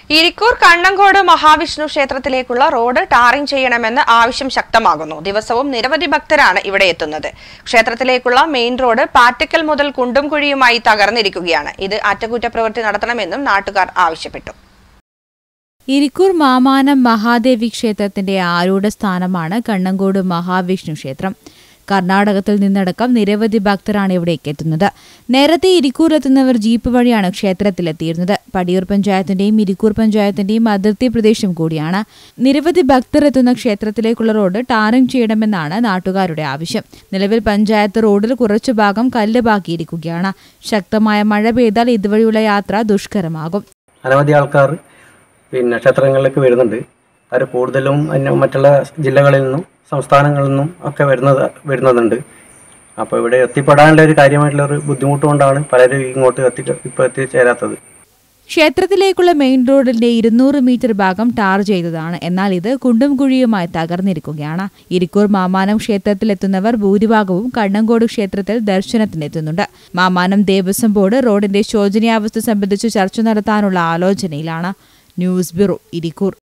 ഇരിക്കൂർ കണ്ണങ്കോട് മഹാവിഷ്ണു ക്ഷേത്രത്തിലേക്കുള്ള road tarring ചെയ്യണമെന്ന് ആവശ്യം ശക്തമാകുന്നു ദിവസവും നിരവധി ഭക്തരാണ് ഇവിടെ എത്തുന്നത് ക്ഷേത്രത്തിലേക്കുള്ള മെയിൻ റോഡ് പാറ്റക്കൽ മുതൽ കുണ്ടുംകുഴിയുമായി തകർന്നിരിക്കുകയാണ് ഇത് അറ്റകുറ്റപ്രവൃത്തി നടത്തണമെന്നും നാട്ടുകാർ ആവശ്യപ്പെട്ടു ഇരിക്കൂർ മാമാനം മഹാദേവി ക്ഷേത്രത്തിന്റെ ആരൂഢ സ്ഥാനമാണ് കണ്ണങ്കോട് മഹാവിഷ്ണു ക്ഷേത്രം കർണാടകത്തിൽ നിന്നടക്കം നിരവധി ഭക്തരാണ് ഇവിടേക്ക് എത്തുന്നത് നേരത്തെ ഇരിക്കൂറിലെത്തുന്നവർ ജീപ്പ് വഴിയാണ് ക്ഷേത്രത്തിലെത്തിയിരുന്നത് പടിയൂർ പഞ്ചായത്തിന്റെയും ഇരിക്കൂർ പഞ്ചായത്തിന്റെയും അതിർത്തി പ്രദേശം കൂടിയാണ് നിരവധി ഭക്തർ എത്തുന്ന ക്ഷേത്രത്തിലേക്കുള്ള റോഡ് ടാറിംഗ് ചെയ്യണമെന്നാണ് നാട്ടുകാരുടെ ആവശ്യം നിലവിൽ പഞ്ചായത്ത് റോഡിൽ കുറച്ചു ഭാഗം കല്ല് ബാക്കിയിരിക്കുകയാണ് ശക്തമായ മഴ പെയ്താൽ ഇതുവഴിയുള്ള യാത്ര ദുഷ്കരമാകും അനവധി ആൾക്കാർ പിന്നെ ക്ഷേത്രങ്ങളിലേക്ക് വരുന്നുണ്ട് അവർ കൂടുതലും അന്യ മറ്റുള്ള ജില്ലകളിൽ നിന്നും സംസ്ഥാനങ്ങളിൽ നിന്നും ഒക്കെ വരുന്നത് വരുന്നതുണ്ട് അപ്പോൾ ഇവിടെ എത്തിപ്പെടാനുള്ള ഒരു കാര്യമായിട്ടുള്ള ഒരു ബുദ്ധിമുട്ട് കൊണ്ടാണ് പലരും ഇങ്ങോട്ട് എത്തി ഇപ്പോൾ എത്തിച്ചേരാത്തത് ക്ഷേത്രത്തിലേക്കുള്ള മെയിൻ റോഡിന്റെ ഇരുന്നൂറ് മീറ്റർ ഭാഗം ടാർ ചെയ്തതാണ് എന്നാൽ ഇത് കുണ്ടും കുഴിയുമായി തകർന്നിരിക്കുകയാണ് ഇരിക്കൂർ മാമാനം ക്ഷേത്രത്തിലെത്തുന്നവർ ഭൂരിഭാഗവും കണ്ണങ്കോട് ക്ഷേത്രത്തിൽ ദർശനത്തിനെത്തുന്നുണ്ട് മാമാനം ദേവസ്വം ബോർഡ് റോഡിന്റെ ശോചനീയാവസ്ഥ സംബന്ധിച്ച് ചർച്ച നടത്താനുള്ള ആലോചനയിലാണ് ന്യൂസ് ബ്യൂറോ ഇരിക്കൂർ